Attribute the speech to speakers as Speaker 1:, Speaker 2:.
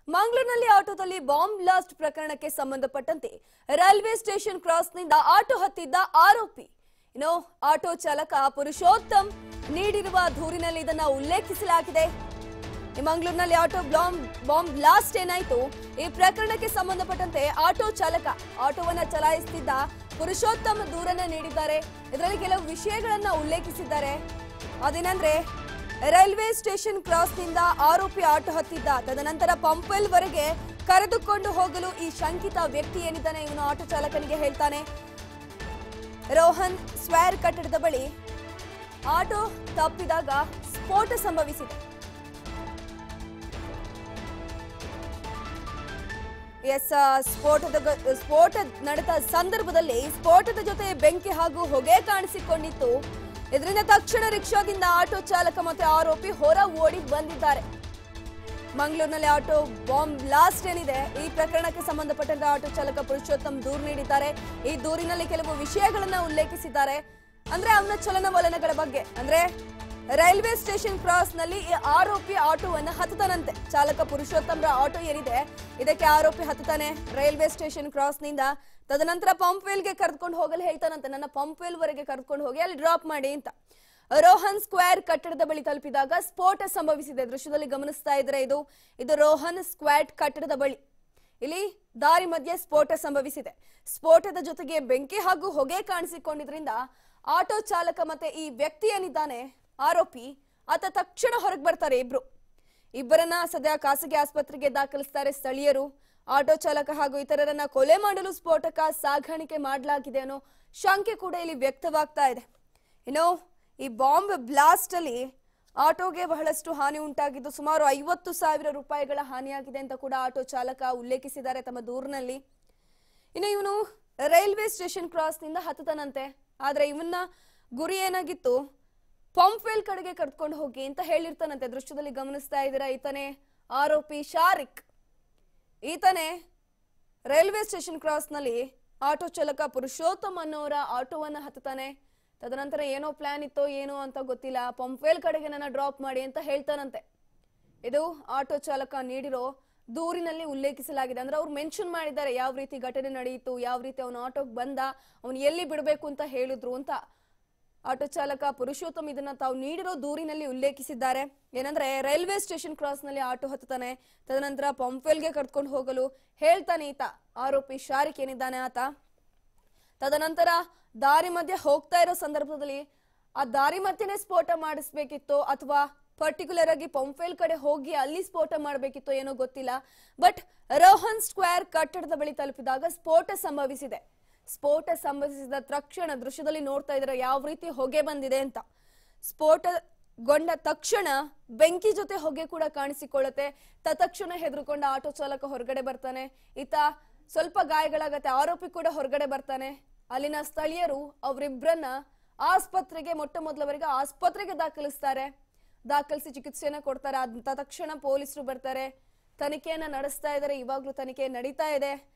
Speaker 1: ಮಂಗಳೂರಿನಲ್ಲಿ ಆಟೋದಲ್ಲಿ bomb blast ಪ್ರಕರಣಕ್ಕೆ ಸಂಬಂಧಪಟ್ಟಂತೆ ರೈಲ್ವೆ ಸ್ಟೇಷನ್ ಕ್ರಾಸ್ನಿಂದ ಆಟೋ ಹತ್ತಿದ್ದ ಆರೋಪಿ ಇನ್ನು ಆಟೋ ಚಾಲಕ ಪುರುಷೋತ್ತಮ್ ನೀಡಿರುವ ದೂರಿನಲ್ಲಿ ಇದನ್ನ ಉಲ್ಲೇಖಿಸಲಾಗಿದೆ ಈ ಮಂಗಳೂರಿನಲ್ಲಿ ಆಟೋ ಬಾಂಬ್ ಬಾಂಬ್ ಬ್ಲಾಸ್ಟ್ ಏನಾಯ್ತು ಈ ಪ್ರಕರಣಕ್ಕೆ ಸಂಬಂಧಪಟ್ಟಂತೆ ಆಟೋ ಚಾಲಕ ಆಟೋವನ್ನ ಚಲಾಯಿಸುತ್ತಿದ್ದ ಪುರುಷೋತ್ತಮ್ ದೂರನ್ನ ನೀಡಿದ್ದಾರೆ ಇದರಲ್ಲಿ ಕೆಲವು ವಿಷಯಗಳನ್ನ ಉಲ್ಲೇಖಿಸಿದ್ದಾರೆ ಅದೇನಂದ್ರೆ ರೈಲ್ವೆ ಸ್ಟೇಷನ್ ಕ್ರಾಸ್ನಿಂದ ಆರೋಪಿ ಆಟೋ ಹತ್ತಿದ್ದ ತದನಂತರ ಪಂಪೆಲ್ ವರೆಗೆ ಕರೆದುಕೊಂಡು ಹೋಗಲು ಈ ಶಂಕಿತ ವ್ಯಕ್ತಿ ಏನಿದ್ದಾನೆ ಇವನು ಆಟೋ ಚಾಲಕನಿಗೆ ಹೇಳ್ತಾನೆ ರೋಹನ್ ಸ್ಕ್ವೇರ್ ಕಟ್ಟಡದ ಬಳಿ ಆಟೋ ತಪ್ಪಿದಾಗ ಸ್ಫೋಟ ಸಂಭವಿಸಿದೆ ಎಸ್ ಆ, ಸ್ಫೋಟದ ಗ- ಸ್ಫೋಟ ನಡೆದ ಸಂದರ್ಭದಲ್ಲಿ ಸ್ಫೋಟದ ಜೊತೆ ಬೆಂಕಿ ಹಾಗೂ ಹೊಗೆ ಕಾಣಿಸಿಕೊಂಡಿತ್ತು ಇದರಿಂದ ತಕ್ಷಣ ರಿಕ್ಷಾದಿಂದ ಆಟೋ ಚಾಲಕ ಮತ್ತೆ ಆರೋಪಿ ಹೊರ ಓಡಿ ಬಂದಿದ್ದಾರೆ ಮಂಗಳೂರಿನಲ್ಲಿ ಆಟೋ ಬಾಂಬ್ ಬ್ಲಾಸ್ಟ್ ಏನಿದೆ ಈ ಪ್ರಕರಣಕ್ಕೆ ಸಂಬಂಧಪಟ್ಟಂತೆ ಆಟೋ ಚಾಲಕ ಪುರುಷೋತ್ತಮ್ ದೂರು ನೀಡಿದ್ದಾರೆ ಈ ದೂರಿನಲ್ಲಿ ಕೆಲವು ವಿಷಯಗಳನ್ನ ಉಲ್ಲೇಖಿಸಿದ್ದಾರೆ ಅಂದ್ರೆ ಅವನ ಚಲನವಲನಗಳ ಬಗ್ಗೆ ಅಂದ್ರೆ ರೈಲ್ವೆ ಸ್ಟೇಷನ್ ಕ್ರಾಸ್ ನಲ್ಲಿ ಈ ಆರೋಪಿ ಆಟೋವನ್ನ ಹತ್ತತಾನಂತೆ ಚಾಲಕ ಪುರುಷೋತ್ತಮ್ರ ಆಟೋ ಏನಿದೆ ಇದಕ್ಕೆ ಆರೋಪಿ ಹತ್ತತಾನೆ ರೈಲ್ವೆ ಸ್ಟೇಷನ್ ಕ್ರಾಸ್ ನಿಂದ ತದನಂತರ ಪಂಪ್ವೆಲ್ಗೆ ಕರೆದುಕೊಂಡು ಹೋಗಲು ಹೇಳ್ತಾನಂತೆ ನನ್ನ ಪಂಪ್ವೆಲ್ ವರೆಗೆ ಕರೆದುಕೊಂಡು ಹೋಗಿ ಅಲ್ಲಿ ಡ್ರಾಪ್ ಮಾಡಿ ಅಂತ ರೋಹನ್ ಸ್ಕ್ವೇರ್ ಕಟ್ಟಡದ ಬಳಿ ತಲುಪಿದಾಗ ಸ್ಫೋಟ ಸಂಭವಿಸಿದೆ ದೃಶ್ಯದಲ್ಲಿ ಗಮನಿಸ್ತಾ ಇದ್ರೆ ಇದು ಇದು ರೋಹನ್ ಸ್ಕ್ವಾಡ್ ಕಟ್ಟಡದ ಬಳಿ ಇಲ್ಲಿ ದಾರಿ ಮಧ್ಯೆ ಸ್ಫೋಟ ಸಂಭವಿಸಿದೆ ಸ್ಫೋಟದ ಜೊತೆಗೆ ಬೆಂಕಿ ಹಾಗೂ ಹೊಗೆ ಕಾಣಿಸಿಕೊಂಡಿದ್ರಿಂದ ಆಟೋ ಚಾಲಕ ಮತ್ತೆ ಈ ವ್ಯಕ್ತಿ ಏನಿದ್ದಾನೆ ಆರೋಪಿ ಆತ ತಕ್ಷಣ ಹೊರಗೆ ಬರ್ತಾರೆ ಇಬ್ರು ಇಬ್ಬರನ್ನ ಸದ್ಯ ಖಾಸಗಿ ಆಸ್ಪತ್ರೆಗೆ ದಾಖಲಿಸ್ತಾರೆ ಸ್ಥಳೀಯರು ಆಟೋ ಚಾಲಕ ಹಾಗೂ ಇತರರನ್ನ ಕೊಲೆ ಮಾಡಲು ಸ್ಫೋಟಕ ಸಾಗಾಣಿಕೆ ಮಾಡಲಾಗಿದೆ ಅನ್ನೋ ಶಂಕೆ ಕೂಡ ಇಲ್ಲಿ ವ್ಯಕ್ತವಾಗ್ತಾ ಇದೆ ಇನ್ನು ಈ ಬಾಂಬ್ ಬ್ಲಾಸ್ಟ್ ಅಲ್ಲಿ ಆಟೋಗೆ ಬಹಳಷ್ಟು ಹಾನಿ ಉಂಟಾಗಿದ್ದು ಸುಮಾರು ಐವತ್ತು ಸಾವಿರ ರೂಪಾಯಿಗಳ ಹಾನಿಯಾಗಿದೆ ಅಂತ ಕೂಡ ಆಟೋ ಚಾಲಕ ಉಲ್ಲೇಖಿಸಿದ್ದಾರೆ ತಮ್ಮ ದೂರಿನಲ್ಲಿ ಇನ್ನು ಇವನು ರೈಲ್ವೆ ಸ್ಟೇಷನ್ ಕ್ರಾಸ್ ನಿಂದ ಹತ್ತತನಂತೆ ಆದ್ರೆ ಇವನ್ನ ಗುರಿ ಏನಾಗಿತ್ತು ಪಂಪ್ವೆಲ್ ಕಡೆಗೆ ಕರ್ಕೊಂಡು ಹೋಗಿ ಅಂತ ಹೇಳಿರ್ತಾನಂತೆ ದೃಶ್ಯದಲ್ಲಿ ಗಮನಿಸ್ತಾ ಇದ್ದೀರಾ ಈತನೇ ಆರೋಪಿ ಶಾರಿಕ್ ಈತನೇ ರೈಲ್ವೆ ಸ್ಟೇಷನ್ ಕ್ರಾಸ್ ನಲ್ಲಿ ಆಟೋ ಚಾಲಕ ಪುರುಷೋತ್ತಮ್ ಅನ್ನೋರ ಆಟೋವನ್ನ ಹತ್ತತಾನೆ ತದನಂತರ ಏನೋ ಪ್ಲಾನ್ ಇತ್ತೋ ಏನೋ ಅಂತ ಗೊತ್ತಿಲ್ಲ ಪಂಪ್ವೆಲ್ ಕಡೆಗೆ ನನ್ನ ಡ್ರಾಪ್ ಮಾಡಿ ಅಂತ ಹೇಳ್ತಾನಂತೆ ಇದು ಆಟೋ ಚಾಲಕ ನೀಡಿರೋ ದೂರಿನಲ್ಲಿ ಉಲ್ಲೇಖಿಸಲಾಗಿದೆ ಅಂದ್ರೆ ಅವ್ರು ಮೆನ್ಷನ್ ಮಾಡಿದ್ದಾರೆ ಯಾವ ರೀತಿ ಘಟನೆ ನಡೆಯಿತು ಯಾವ ರೀತಿ ಅವನು ಆಟೋಗೆ ಬಂದ ಅವನು ಎಲ್ಲಿ ಬಿಡಬೇಕು ಅಂತ ಹೇಳಿದ್ರು ಅಂತ ಆಟೋ ಚಾಲಕ ಪುರುಷೋತ್ತಮ್ ಇದನ್ನ ತಾವು ನೀಡಿರೋ ದೂರಿನಲ್ಲಿ ಉಲ್ಲೇಖಿಸಿದ್ದಾರೆ ಏನಂದ್ರೆ ರೈಲ್ವೆ ಸ್ಟೇಷನ್ ಕ್ರಾಸ್ ನಲ್ಲಿ ಆಟೋ ಹತ್ತತಾನೆ ತದನಂತರ ಪಂಪ್ವೆಲ್ಗೆ ಕರ್ಕೊಂಡು ಹೋಗಲು ಹೇಳ್ತಾನೆ ಈತ ಆರೋಪಿ ಶಾರಿಕ್ ಏನಿದ್ದಾನೆ ಆತ ತದನಂತರ ದಾರಿ ಮಧ್ಯೆ ಹೋಗ್ತಾ ಇರೋ ಸಂದರ್ಭದಲ್ಲಿ ಆ ದಾರಿ ಮಧ್ಯೆನೆ ಸ್ಫೋಟ ಮಾಡಿಸ್ಬೇಕಿತ್ತೋ ಅಥವಾ ಪರ್ಟಿಕ್ಯುಲರ್ ಆಗಿ ಪಂಫೇಲ್ ಕಡೆ ಹೋಗಿ ಅಲ್ಲಿ ಸ್ಫೋಟ ಮಾಡಬೇಕಿತ್ತೋ ಏನೋ ಗೊತ್ತಿಲ್ಲ ಬಟ್ ರೋಹನ್ ಸ್ಕ್ವೇರ್ ಕಟ್ಟಡದ ಬಳಿ ತಲುಪಿದಾಗ ಸ್ಫೋಟ ಸಂಭವಿಸಿದೆ ಸ್ಫೋಟ ಸಂಭವಿಸಿದ ತಕ್ಷಣ ದೃಶ್ಯದಲ್ಲಿ ನೋಡ್ತಾ ಇದ್ರೆ ಯಾವ ರೀತಿ ಹೊಗೆ ಬಂದಿದೆ ಅಂತ ಸ್ಫೋಟಗೊಂಡ ತಕ್ಷಣ ಬೆಂಕಿ ಜೊತೆ ಹೊಗೆ ಕೂಡ ಕಾಣಿಸಿಕೊಳ್ಳುತ್ತೆ ತತ್ಕ್ಷಣ ಹೆದರ್ಕೊಂಡ ಆಟೋ ಚಾಲಕ ಹೊರಗಡೆ ಬರ್ತಾನೆ ಈತ ಸ್ವಲ್ಪ ಗಾಯಗಳಾಗತ್ತೆ ಆರೋಪಿ ಕೂಡ ಹೊರಗಡೆ ಬರ್ತಾನೆ ಅಲ್ಲಿನ ಸ್ಥಳೀಯರು ಅವರಿಬ್ಬರನ್ನ ಆಸ್ಪತ್ರೆಗೆ ಮೊಟ್ಟ ಮೊದಲವರೆಗೆ ಆಸ್ಪತ್ರೆಗೆ ದಾಖಲಿಸ್ತಾರೆ ದಾಖಲಿಸಿ ಚಿಕಿತ್ಸೆಯನ್ನ ಕೊಡ್ತಾರೆ ಅದ್ ತಕ್ಷಣ ಪೊಲೀಸರು ಬರ್ತಾರೆ ತನಿಖೆಯನ್ನ ನಡೆಸ್ತಾ ಇದ್ದಾರೆ ಇವಾಗ್ಲೂ ತನಿಖೆ ನಡೀತಾ ಇದೆ